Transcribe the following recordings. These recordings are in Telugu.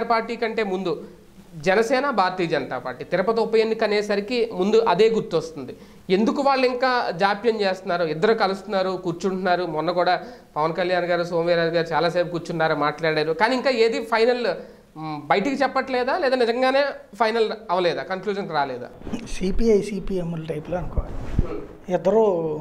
పార్టీ కంటే ముందు జనసేన భారతీయ జనతా పార్టీ తిరుపతి ఉప ఎన్నిక అనేసరికి ముందు అదే గుర్తొస్తుంది ఎందుకు వాళ్ళు ఇంకా జాప్యం చేస్తున్నారు ఇద్దరు కలుస్తున్నారు కూర్చుంటున్నారు మొన్న కూడా పవన్ కళ్యాణ్ గారు సోమవీరాజు గారు చాలాసేపు కూర్చున్నారు మాట్లాడారు కానీ ఇంకా ఏది ఫైనల్ మ్, బయటికి చెప్పట్లేదా లేదా నిజంగానే ఫైనల్ అవ్వలేదా కన్క్లూజన్కి రాలేదా సిపిఐ సిపిఎంల టైప్లో అనుకోవాలి ఇద్దరు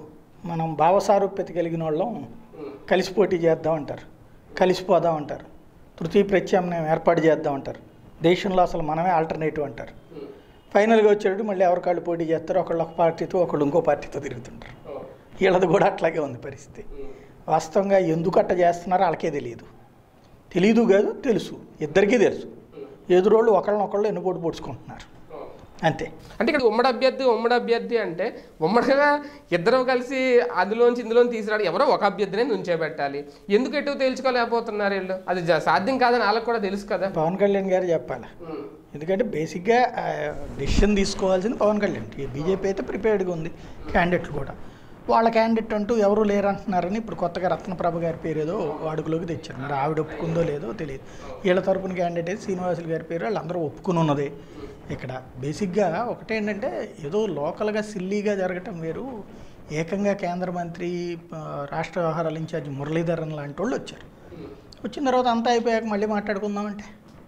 మనం భావసారూప్యత కలిగిన వాళ్ళం కలిసి పోటీ చేద్దాం అంటారు కలిసిపోదాం అంటారు తృతీయ ప్రత్యామ్నాయం ఏర్పాటు చేద్దాం అంటారు దేశంలో అసలు మనమే ఆల్టర్నేటివ్ అంటారు ఫైనల్గా వచ్చేటప్పుడు మళ్ళీ ఎవరికాళ్ళు పోటీ చేస్తారు ఒకళ్ళు ఒక పార్టీతో ఒకళ్ళు ఇంకో పార్టీతో తిరుగుతుంటారు వీళ్ళది కూడా అట్లాగే ఉంది పరిస్థితి వాస్తవంగా ఎందుకు అట్ట చేస్తున్నారో వాళ్ళకే తెలియదు తెలీదు కాదు తెలుసు ఇద్దరికీ తెలుసు ఎదురోళ్ళు ఒకళ్ళనొకళ్ళు ఎన్నుపోటు పొడుచుకుంటున్నారు అంతే అంటే ఇక్కడ ఉమ్మడి అభ్యర్థి ఉమ్మడి అభ్యర్థి అంటే ఉమ్మడిగా ఇద్దరు కలిసి అందులోంచి ఇందులోంచి తీసుకురాడు ఎవరో ఒక అభ్యర్థినే నుంచోబెట్టాలి ఎందుకు ఎటు తేల్చుకోలేకపోతున్నారు వీళ్ళు అది జ- సాధ్యం కాదని వాళ్ళకి కూడా తెలుసు కదా పవన్ కళ్యాణ్ గారు చెప్పాలి ఎందుకంటే బేసిక్గా డెసిషన్ తీసుకోవాల్సింది పవన్ కళ్యాణ్ బీజేపీ అయితే ప్రిపేర్డ్గా ఉంది క్యాండిడేట్లు కూడా వాళ్ళ క్యాండిడేట్ అంటూ ఎవరు లేరంటున్నారని ఇప్పుడు కొత్తగా రత్నప్రభ గారి పేరు ఏదో వాడుకలోకి తెచ్చారు మరి ఆవిడ ఒప్పుకుందో లేదో తెలియదు వీళ్ళ తరపున క్యాండిడేట్ అయితే శ్రీనివాసులు గారి పేరు వాళ్ళందరూ ఒప్పుకుని ఉన్నదే ఇక్కడ బేసిక్గా ఒకటేంటంటే ఏదో లోకల్గా సిల్లీగా జరగటం వేరు ఏకంగా కేంద్ర మంత్రి ఆ, రాష్ట్ర వ్యవహారాల ఇన్ఛార్జ్ మురళీధరన్ లాంటి వాళ్ళు వచ్చారు వచ్చిన తర్వాత అంతా అయిపోయాక మళ్ళీ మాట్లాడుకుందామంటే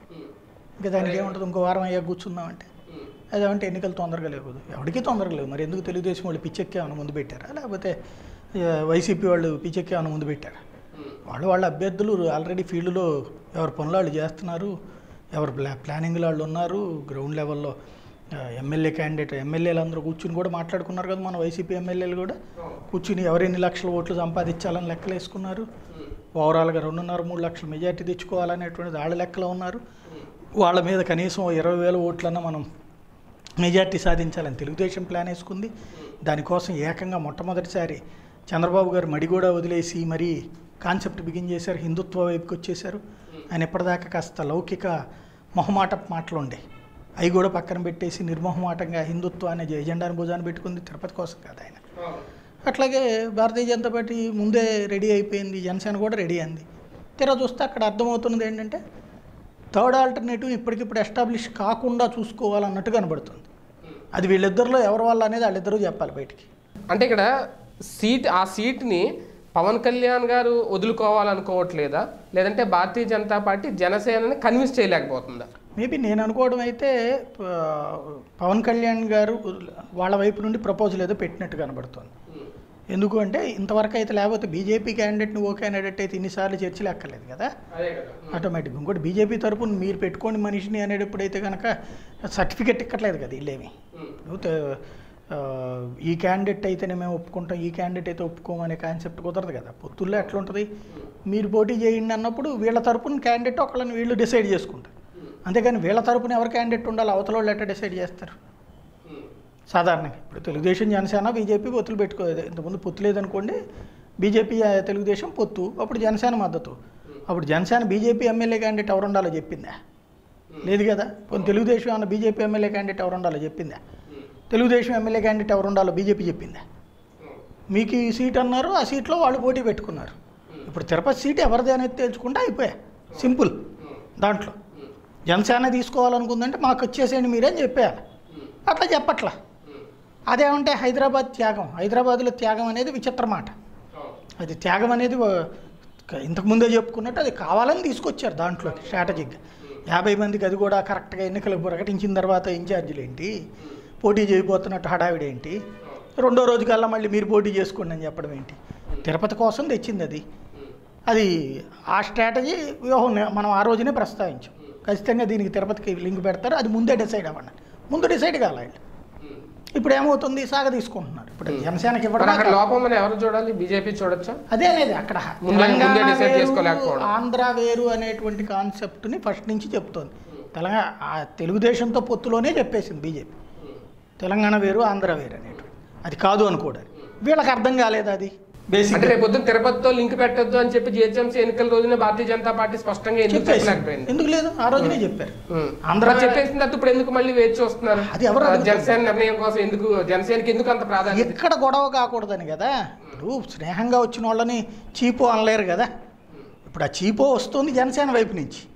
ఇంకా దానికి ఏముంటుంది ఇంకో వారం అయ్యాక కూర్చుందామంటే అదేమంటే ఎన్నికలు తొందరగా లేవు ఎవరికి తొందరగా లేవు మరి ఎందుకు తెలుగుదేశం వాళ్ళు పిచ్చెక్కి ఏమైనా ముందు పెట్టారా లేకపోతే ఆ, వైసీపీ వాళ్ళు పిచ్చెక్కి ఏమైనా ముందు పెట్టారా వాళ్ళు వాళ్ళ అభ్యర్థులు ఆల్రెడీ ఫీల్డ్లో ఎవరి పనులు వాళ్ళు చేస్తున్నారు ఎవరు ప్లా ప్లానింగ్లో వాళ్ళు ఉన్నారు గ్రౌండ్ లెవెల్లో ఎమ్మెల్యే క్యాండిడేట్ ఎమ్మెల్యేలు అందరూ కూర్చుని కూడా మాట్లాడుకున్నారు కదా మన వైసీపీ ఎమ్మెల్యేలు కూడా కూర్చుని ఎవరు ఎన్ని లక్షల ఓట్లు సంపాదించాలని లెక్కలు వేసుకున్నారు ఓవరాల్గా రెండున్నర మూడు లక్షల మెజార్టీ తెచ్చుకోవాలనేటువంటిది వాళ్ళ లెక్కలో ఉన్నారు వాళ్ళ మీద కనీసం ఇరవై వేల ఓట్లన్నా మనం మెజార్టీ సాధించాలని తెలుగుదేశం ప్లాన్ వేసుకుంది దానికోసం ఏకంగా మొట్టమొదటిసారి చంద్రబాబు గారు మడి కూడా వదిలేసి మరీ కాన్సెప్ట్ బిగిన్ చేశారు హిందుత్వ వైపుకి వచ్చేశారు ఆయన ఎప్పటిదాకా కాస్త లౌకిక మొహమాట మాటలు ఉండే అవి కూడా పక్కన పెట్టేసి నిర్మోహమాటంగా హిందుత్వ అనే ఎజెండాను భుజాన్ని పెట్టుకుంది తిరుపతి కోసం కాదు ఆయన అట్లాగే భారతీయ జనతా పార్టీ ముందే రెడీ అయిపోయింది జనసేన కూడా రెడీ అయింది తీరా చూస్తే అక్కడ అర్థమవుతున్నది ఏంటంటే థర్డ్ ఆల్టర్నేటివ్ ఇప్పటికిప్పుడు ఎస్టాబ్లిష్ కాకుండా చూసుకోవాలన్నట్టు కనబడుతుంది అది వీళ్ళిద్దరిలో ఎవరి వల్ల అనేది వాళ్ళిద్దరూ చెప్పాలి బయటికి అంటే ఇక్కడ సీట్ ఆ సీట్ని పవన్ కళ్యాణ్ గారు వదులుకోవాలనుకోవట్లేదా లేదంటే భారతీయ జనతా పార్టీ జనసేనని కన్విన్స్ చేయలేకపోతుందా మేబీ నేను అనుకోవడం అయితే ప- పవన్ కళ్యాణ్ గారు వాళ్ళ వైపు నుండి ప్రపోజల్ ఏదో పెట్టినట్టు కనబడుతుంది ఎందుకు అంటే ఇంతవరకు అయితే లేకపోతే బీజేపీ క్యాండిడేట్ని ఓ క్యాండిడేట్ అయితే ఇన్నిసార్లు చర్చలు ఎక్కలేదు కదా అదే కదా ఆటోమేటిక్ ఇంకోటి బీజేపీ తరపున మీరు పెట్టుకోండి మనిషిని అనేటప్పుడైతే కనుక సర్టిఫికెట్ ఇక్కట్లేదు కదా వీళ్ళేమి ఇప్పుడు తే- ఆ, ఈ క్యాండిడేట్ అయితేనే మేము ఒప్పుకుంటాం ఈ క్యాండిడేట్ అయితే ఒప్పుకోమనే కాన్సెప్ట్ కుదరదు కదా పొత్తుల్లో ఎట్లా ఉంటుంది మీరు పోటీ చేయండి అన్నప్పుడు వీళ్ళ తరపున క్యాండిడేట్ ఒకళ్ళని వీళ్ళు డిసైడ్ చేసుకుంటారు అంతేగాని వీళ్ళ తరపున ఎవరు క్యాండిడేట్ ఉండాలి అవతల వాళ్ళు ఎట్లా డిసైడ్ చేస్తారు సాధారణంగా ఇప్పుడు తెలుగుదేశం జనసేన బీజేపీ పొత్తులు పెట్టుకోలేదు ఇంతకుముందు పొత్తు లేదనుకోండి బీజేపీ ఆ, తెలుగుదేశం పొత్తు అప్పుడు జనసేన మద్దతు అప్పుడు జనసేన బీజేపీ ఎమ్మెల్యే క్యాండిడేట్ ఎవరు ఉండాలో చెప్పిందా లేదు కదా కొన్ని తెలుగుదేశం అన్న బీజేపీ ఎమ్మెల్యే క్యాండిడేట్ ఎవరు ఉండాలో చెప్పిందా తెలుగుదేశం ఎమ్మెల్యే క్యాండిడేట్ ఎవరు ఉండాలో బీజేపీ చెప్పిందా మీకు ఈ సీట్ అన్నారు ఆ సీట్లో వాళ్ళు పోటీ పెట్టుకున్నారు ఇప్పుడు తిరుపతి సీట్ ఎవరిది అనేది తేల్చుకుంటే అయిపోయా సింపుల్ దాంట్లో జనసేన తీసుకోవాలనుకుందంటే మాకు వచ్చేసేయండి మీరేం చెప్పేయాలి అట్లా చెప్పట్లా అదేమంటే హైదరాబాద్ త్యాగం హైదరాబాద్లో త్యాగం అనేది విచిత్ర మాట అది త్యాగం అనేది ఓ- ఇంతకుముందే చెప్పుకున్నట్టు అది కావాలని తీసుకొచ్చారు దాంట్లో స్ట్రాటజిక్గా యాభై మందికి అది కూడా కరెక్ట్గా ఎన్నికలకు ప్రకటించిన తర్వాత ఇన్ఛార్జీలు ఏంటి పోటీ చేయబోతున్నట్టు హడావిడి ఏంటి రెండో రోజు కల్లా మళ్ళీ మీరు పోటీ చేసుకోండి అని చెప్పడం ఏంటి తిరుపతి కోసం తెచ్చింది అది అది ఆ స్ట్రాటజీ వ్యూహం నే- మనం ఆ రోజునే ప్రస్తావించాం ఖచ్చితంగా దీనికి తిరుపతికి లింక్ పెడతారు అది ముందే డిసైడ్ అవ్వండి ముందు డిసైడ్ కావాలి వీళ్ళు. ఇప్పుడు ఏమవుతుంది సాగ తీసుకుంటున్నారు ఇప్పుడు జనసేనకి మరి ఇవ్వడం అక్కడ లోపం మనం ఎవరు చూడాలి బీజేపీ చూడొచ్చా అదే అనేది అక్కడ ముందే- తెలంగాణ ముందే decide వేరు, చేసుకోలేకపోవడం. ఆంధ్ర వేరు అనేటువంటి కాన్సెప్ట్ని ఫస్ట్ నుంచి చెప్తోంది తెలంగాణ ఆ తెలుగుదేశంతో పొత్తులోనే చెప్పేసింది బీజేపీ తెలంగాణ వేరు ఆంధ్ర వేరు అనేటువంటి అది కాదు అనుకోవడానికి వీళ్ళకి అర్థం కాలేదు అది బేసిక్ అంటే రేపు పొద్దున్న తిరుపతితో లింక్ పెట్టొద్దు అని చెప్పి జిహెచ్ఎంసీ ఎన్నికల రోజున భారతీయ జనతా పార్టీ స్పష్టంగా ఎందుకు చెప్పేసి చెప్పలేకపోయింది ఎందుకు లేదు ఆ రోజునే చెప్పారు ఉం. ఆంధ్ర మరి చెప్పేసిన తర్వాత ఇప్పుడు ఎందుకు మళ్ళీ వేచి చూస్తున్నారు అది ఎవరు ఆ, అడుగుతారు? జనసేన నిర్ణయం కోసం ఎందుకు జనసేనకి ఎందుకు అంత ప్రాధాన్యత ఎక్కడ గొడవ కాకూడదని కదా ఇప్పుడు స్నేహంగా వచ్చిన వాళ్ళని చీపో అనలేరు కదా ఇప్పుడు ఆ చీపో వస్తుంది జనసేన వైపు నుంచి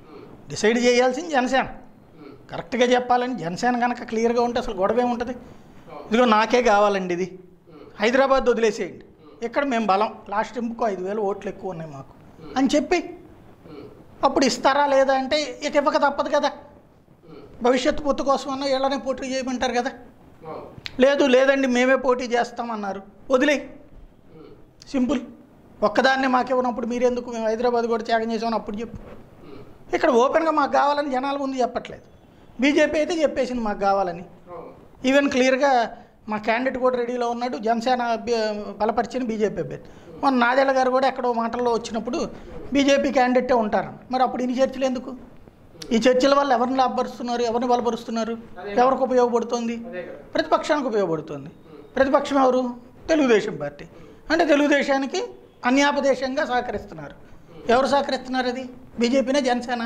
డిసైడ్ చేయాల్సింది జనసేన కరెక్ట్గా చెప్పాలని జనసేన కనుక క్లియర్గా ఉంటే అసలు గొడవ ఏముంటుంది ఇదిగో నాకే కావాలండి ఇది హైదరాబాద్ వదిలేసేయండి ఇక్కడ మేము బలం లాస్ట్ ఇంకో ఐదు వేలు ఓట్లు ఎక్కువ ఉన్నాయి మాకు అని చెప్పి అప్పుడు ఇస్తారా లేదా అంటే ఇక ఇవ్వక తప్పదు కదా భవిష్యత్తు పొత్తు కోసం అన్న వీళ్ళనే పోటీ చేయమంటారు కదా లేదు లేదండి మేమే పోటీ చేస్తామన్నారు వదిలే సింపుల్ ఒక్కదాన్నే మాకు ఇవ్వనప్పుడు మీరెందుకు మేము హైదరాబాద్ కూడా త్యాగం చేసామని అప్పుడు చెప్పు ఇక్కడ ఓపెన్గా మాకు కావాలని జనాల ముందు చెప్పట్లేదు బీజేపీ అయితే చెప్పేసింది మాకు కావాలని ఈవెన్ క్లియర్గా మా క్యాండిడేట్ కూడా రెడీలో ఉన్నాడు జనసేన అభ్య- బలపరిచిన బీజేపీ అభ్యర్థి మొన్న నాదెళ్ల గారు కూడా ఎక్కడో మాటల్లో వచ్చినప్పుడు బీజేపీ క్యాండిడేటే ఉంటారు మరి అప్పుడు ఇన్ని చర్చలు ఎందుకు ఈ చర్చల వల్ల ఎవరిని లాభపరుస్తున్నారు ఎవరిని బలపరుస్తున్నారు ఎవరికి ఉపయోగపడుతుంది ప్రతిపక్షానికి ఉపయోగపడుతుంది ప్రతిపక్షం ఎవరు తెలుగుదేశం పార్టీ అంటే తెలుగుదేశానికి అన్యాపదేశంగా సహకరిస్తున్నారు ఎవరు సహకరిస్తున్నారు అది బీజేపీనే జనసేన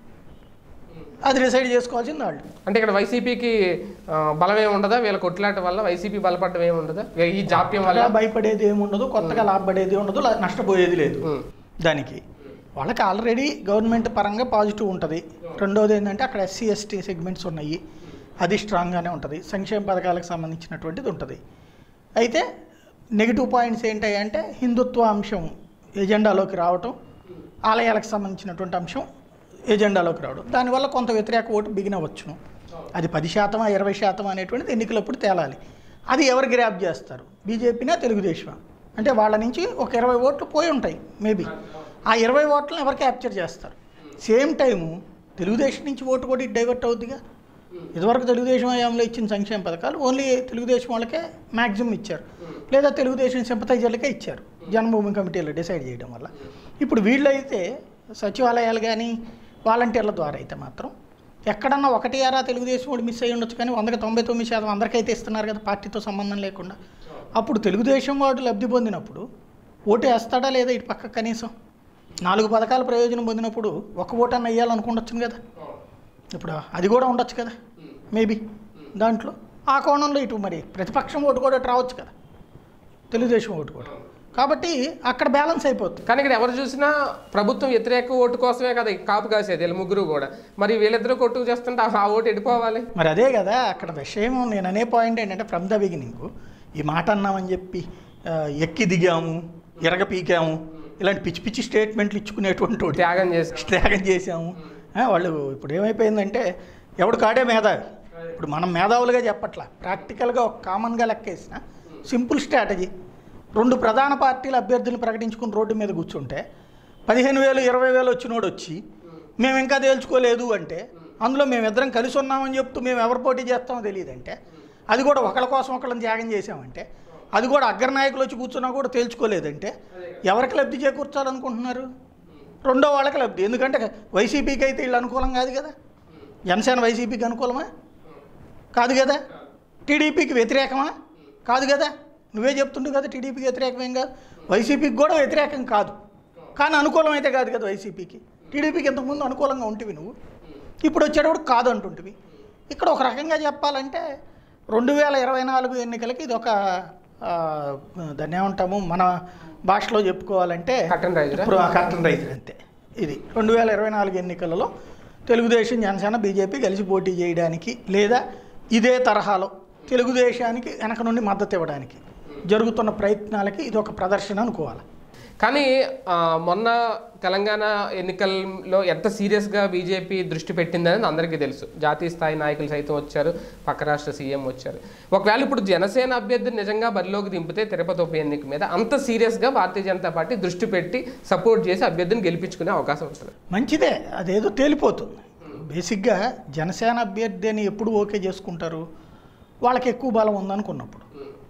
అది డిసైడ్ చేసుకోవాల్సింది వాళ్ళు అంటే ఇక్కడ వైసీపీకి బలం ఏమి ఉండదా వీళ్ళ కొట్లాట వల్ల వైసీపీ బలపడడం ఏమి ఉండదా ఈ జాప్యం వల్ల కొత్తగా భయపడేది ఏమి ఉండదు కొత్తగా లాభపడేది ఉండదు లా- నష్టపోయేది లేదు ఉమ్. దానికి వాళ్ళకి ఆల్రెడీ గవర్నమెంట్ పరంగా పాజిటివ్ ఉంటుంది రెండోది ఏంటంటే అక్కడ ఎస్సీ ఎస్టీ సెగ్మెంట్స్ ఉన్నాయి అది స్ట్రాంగ్గానే ఉంటుంది సంక్షేమ పథకాలకు సంబంధించినటువంటిది ఉంటుంది అయితే నెగిటివ్ పాయింట్స్ ఏంటి అంటే హిందుత్వ అంశం ఎజెండాలోకి రావటం ఆలయాలకు సంబంధించినటువంటి అంశం ఎజెండాలోకి రావడం దానివల్ల కొంత వ్యతిరేక ఓటు బిగినవచ్చును అది పది శాతం ఇరవై శాతం అనేటువంటిది ఎన్నికలప్పుడు తేలాలి అది ఎవరు గ్రాప్ చేస్తారు బీజేపీనా తెలుగుదేశమా అంటే వాళ్ళ నుంచి ఒక ఇరవై ఓట్లు పోయి ఉంటాయి మేబీ ఆ ఇరవై ఓట్లను ఎవరు క్యాప్చర్ చేస్తారు సేమ్ టైము తెలుగుదేశం నుంచి ఓటు కూడా డైవర్ట్ అవుద్దిగా ఇదివరకు తెలుగుదేశం హయాంలో ఇచ్చిన సంక్షేమ పథకాలు ఓన్లీ తెలుగుదేశం వాళ్ళకే మ్యాక్సిమం ఇచ్చారు లేదా తెలుగుదేశం సింపతైజర్లకే ఇచ్చారు జన్మభూమి కమిటీలో డిసైడ్ చేయడం వల్ల ఇప్పుడు వీళ్ళైతే సచివాలయాలు కానీ వాలంటీర్ల ద్వారా అయితే మాత్రం ఎక్కడన్నా ఒకటి ఆరా తెలుగుదేశం వాడు మిస్ అయ్యి ఉండొచ్చు కానీ వందకి తొంభై తొమ్మిది శాతం అందరికైతే ఇస్తున్నారు కదా పార్టీతో సంబంధం లేకుండా అప్పుడు తెలుగుదేశం వాడు లబ్ధి పొందినప్పుడు ఓటు వేస్తాడా లేదా ఇటు పక్క కనీసం నాలుగు పథకాల ప్రయోజనం పొందినప్పుడు ఒక ఓటన్నా వేయాలనుకుండొచ్చు కదా ఇప్పుడు అది కూడా ఉండొచ్చు కదా మేబీ దాంట్లో ఆ కోణంలో ఇటు మరి ప్రతిపక్షం ఓటు కూడా ఇటు రావచ్చు కదా తెలుగుదేశం ఓటు కూడా కాబట్టి అక్కడ బ్యాలెన్స్ అయిపోతుంది కానీ ఇక్కడ ఎవరు చూసినా ప్రభుత్వం వ్యతిరేక ఓటు కోసమే కదా ఈ కాపు కాసేది వీళ్ళ ముగ్గురు కూడా మరి వీళ్ళిద్దరూ కొట్టుకు చేస్తుంటే ఆ- ఆ ఓటు ఎడిపోవాలి మరి అదే కదా అక్కడ విషయం నేను అనే పాయింట్ ఏంటంటే ఫ్రమ్ ద బిగినింగ్ ఈ మాట అన్నామని చెప్పి ఆ, ఎక్కి దిగాము ఎరగ పీకాము ఇలాంటి పిచ్చి పిచ్చి స్టేట్మెంట్లు ఇచ్చుకునేటువంటి వాడు. త్యాగం చేసి త్యాగం చేసాము ఆ, వాళ్ళు ఇప్పుడు ఏమైపోయిందంటే ఎవడు కాడే మేధావి ఇప్పుడు మనం మేధావులుగా చెప్పట్లా ప్రాక్టికల్గా ఒక కామన్గా లెక్కేసిన సింపుల్ స్ట్రాటజీ రెండు ప్రధాన పార్టీల అభ్యర్థులను ప్రకటించుకుని రోడ్డు మీద కూర్చుంటే పదిహేను వేలు ఇరవై వేలు వచ్చినోడు వచ్చి మేము ఇంకా తేల్చుకోలేదు అంటే అందులో మేమిద్దరం కలిసి ఉన్నామని చెప్తూ మేము ఎవరు పోటీ చేస్తామో తెలియదంటే అది కూడా ఒకళ్ళ కోసం ఒకళ్ళని త్యాగం చేసామంటే అది కూడా అగ్రనాయకులు వచ్చి కూర్చున్నా కూడా తేల్చుకోలేదంటే ఎవరికి లబ్ధి చేకూర్చాలనుకుంటున్నారు రెండో వాళ్ళకి లబ్ధి ఎందుకంటే వైసీపీకి అయితే వీళ్ళు అనుకూలం కాదు కదా జనసేన వైసీపీకి అనుకూలమా కాదు కదా టీడీపీకి వ్యతిరేకమా కాదు కదా నువ్వే చెప్తుండు కదా టీడీపీకి వ్యతిరేకమేం కాదు వైసీపీకి కూడా వ్యతిరేకం కాదు కానీ అనుకూలం అయితే కాదు కదా వైసీపీకి టీడీపీకి ఇంతకుముందు అనుకూలంగా ఉంటివి నువ్వు ఇప్పుడు వచ్చేటప్పుడు కాదు అంటుంటివి ఇక్కడ ఒక రకంగా చెప్పాలంటే రెండు వేల ఇరవై నాలుగు ఎన్నికలకి ఇది ఒక ఆ, దాన్ని ఏమంటాము మన భాషలో చెప్పుకోవాలంటే కట్టన్ రైజరా ఇప్పుడు ఆ కర్టన్ రైతులు అంతే ఇది రెండు వేల ఇరవై నాలుగు ఎన్నికలలో తెలుగుదేశం జనసేన బీజేపీ కలిసి పోటీ చేయడానికి లేదా ఇదే తరహాలో తెలుగుదేశానికి వెనక నుండి మద్దతు ఇవ్వడానికి జరుగుతున్న ప్రయత్నాలకి ఇది ఒక ప్రదర్శన అనుకోవాలి కానీ ఆ, మొన్న తెలంగాణ ఎన్నికల్లో ఎంత సీరియస్గా బీజేపీ దృష్టి పెట్టిందనేది అందరికీ తెలుసు జాతీయ స్థాయి నాయకులు సైతం వచ్చారు పక్క రాష్ట్ర సీఎం వచ్చారు ఒకవేళ ఇప్పుడు జనసేన అభ్యర్థిని నిజంగా బరిలోకి దింపితే తిరుపతి ఉప ఎన్నిక మీద అంత సీరియస్గా భారతీయ జనతా పార్టీ దృష్టి పెట్టి సపోర్ట్ చేసి అభ్యర్థిని గెలిపించుకునే అవకాశం ఉంటుంది మంచిదే అదేదో తేలిపోతుంది బేసిక్గా జనసేన అభ్యర్థి అని ఎప్పుడు ఓకే చేసుకుంటారు వాళ్ళకి ఎక్కువ బలం ఉందనుకున్నప్పుడు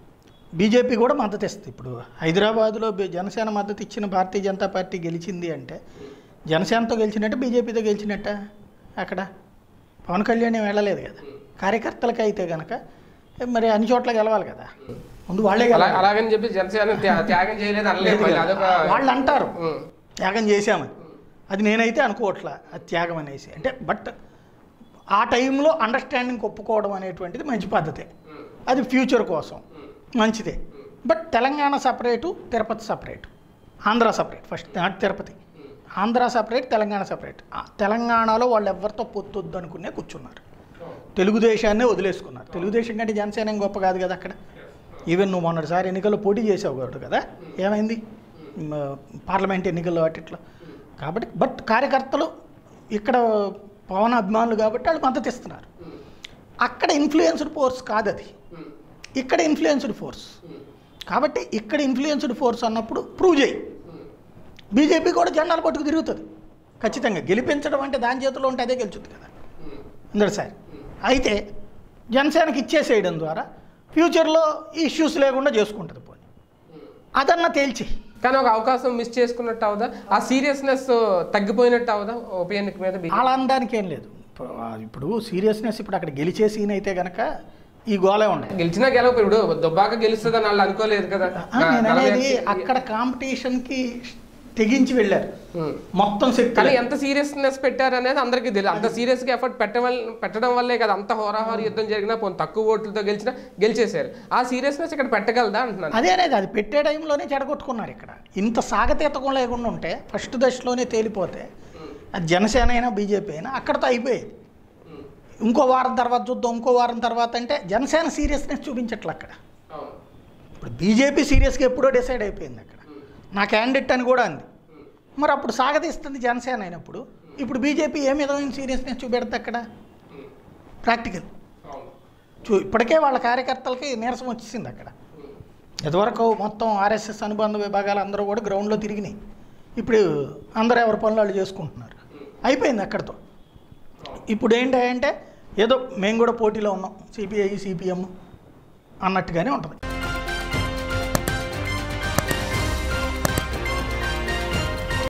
బీజేపీ కూడా మద్దతు ఇస్తుంది ఇప్పుడు హైదరాబాద్లో బి- జనసేన మద్దతు ఇచ్చిన భారతీయ జనతా పార్టీ గెలిచింది అంటే జనసేనతో గెలిచినట్టు బీజేపీతో గెలిచినట్ట అక్కడ పవన్ కళ్యాణ్ ఏం వెళ్ళలేదు కదా కార్యకర్తలకి అయితే కనుక మరి అన్ని చోట్ల గెలవాలి కదా ముందు వాళ్ళే అలా గెలవాలి అలాగని చెప్పి జనసేన త్యా- త్యాగం చేయలేదు అనలేదు మళ్ళీ అదొక వాళ్ళు అంటారు ఉం. త్యాగం చేశామని అది నేనైతే అనుకోవట్లా అది త్యాగం అనేసి అంటే బట్ ఆ టైంలో అండర్స్టాండింగ్ ఒప్పుకోవడం అనేటువంటిది మంచి పద్ధతే అది ఫ్యూచర్ కోసం మంచిదే but Telangana separate Tirupati separate Andhra separate first not Tirupati Andhra separate Telangana separate ఆ, తెలంగాణలో వాళ్ళు ఎవరితో పొత్తొద్దు అనుకునే కూర్చున్నారు తెలుగుదేశాన్నే వదిలేసుకున్నారు తెలుగుదేశం కంటే జనసేన ఏం గొప్ప కాదు కదా అక్కడ ఈవెన్ నువ్వు మొన్నటిసారి ఎన్నికల్లో పోటీ చేసావు కాబట్టి కదా ఏమైంది మ, పార్లమెంట్ ఎన్నికల్లో వాటిట్లో కాబట్టి బట్ కార్యకర్తలు ఇక్కడ పవన్ అభిమానులు కాబట్టి వాళ్ళు మద్దతు ఇస్తున్నారు అక్కడ ఇన్ఫ్లుయెన్స్డ్ ఫోర్స్ కాదు అది ఇక్కడ ఇన్ఫ్లుయెన్స్డ్ ఫోర్స్ కాబట్టి ఇక్కడ ఇన్ఫ్లుయెన్స్డ్ ఫోర్స్ అన్నప్పుడు ప్రూవ్ చేయి బీజేపీ కూడా జెండాలు పట్టుకు తిరుగుతుంది ఖచ్చితంగా గెలిపించడం అంటే దాని చేతిలో ఉంటే అదే గెలుచుద్ది కదా ఇందరిసారి అయితే జనసేనకి ఇచ్చేసేయడం ద్వారా ఫ్యూచర్లో ఇష్యూస్ లేకుండా చేసుకుంటుంది పోనీ అదన్నా తేల్చి కానీ ఒక అవకాశం మిస్ చేసుకున్నట్టు అవుదా ఆ సీరియస్నెస్ తగ్గిపోయినట్టు అవుదా ఉప ఎన్నిక మీద బి- అలా అనడానికి ఏం లేదు ఇప్పుడు ఆ ఇప్పుడు సీరియస్నెస్ ఇప్పుడు అక్కడ గెలిచే సీన్ అయితే కనుక ఈ గోలే ఉండే గెలిచినా గెలవకు ఇప్పుడు దుబ్బాక గెలుస్తుందని వాళ్ళు అనుకోలేదు కదా ఆ, నేను నలభై అనేది ఒక్క- అక్కడ కాంపిటీషన్కి తెగించి వెళ్ళారు ఉమ్. మొత్తం శక్తి కానీ ఎంత సీరియస్నెస్ పెట్టారు అనేది అందరికీ తెలియదు అంత సీరియస్ గా ఎఫర్ట్ పెట్టడం పెట్టడం వల్లే కదా అంత హోరాహోర యుద్ధం జరిగినా పోనీ తక్కువ ఓట్లతో గెలిచినా గెలిచేశారు ఆ సీరియస్నెస్ ఇక్కడ పెట్టగలదా అంటున్నాను అదే అనేది అది పెట్టే టైంలోనే చెడగొట్టుకున్నారు ఇక్కడ ఇంత సాగతీతకం లేకుండా ఉంటే ఫస్ట్ దశలోనే తేలిపోతే అది జనసేన అయినా బీజేపీ అయినా అక్కడతో అయిపోయేది ఇంకో వారం తర్వాత చూద్దాం ఇంకో వారం తర్వాత అంటే జనసేన సీరియస్నెస్ చూపించట్లే అక్కడ ఇప్పుడు బీజేపీ సీరియస్గా ఎప్పుడో డిసైడ్ అయిపోయింది అక్కడ నా క్యాండిడేట్ అని కూడా అంది మరి అప్పుడు సాగతీస్తుంది జనసేన అయినప్పుడు ఇప్పుడు బీజేపీ ఏ విధమైన సీరియస్నెస్ చూపెడుతుంది అక్కడ ప్రాక్టికల్ చూ ఇప్పటికే వాళ్ళ కార్యకర్తలకి నీరసం వచ్చేసింది అక్కడ ఇదివరకు మొత్తం ఆర్ఎస్ఎస్ అనుబంధ విభాగాలు అందరూ కూడా గ్రౌండ్లో తిరిగినాయి ఇప్పుడు అందరూ ఎవరి పనులు వాళ్ళు చేసుకుంటున్నారు అయిపోయింది అక్కడితో ఇప్పుడు ఏంటంటే ఏదో మేము కూడా పోటీలో ఉన్నాం సిపిఐ సిపిఎం అన్నట్టుగానే ఉంటుంది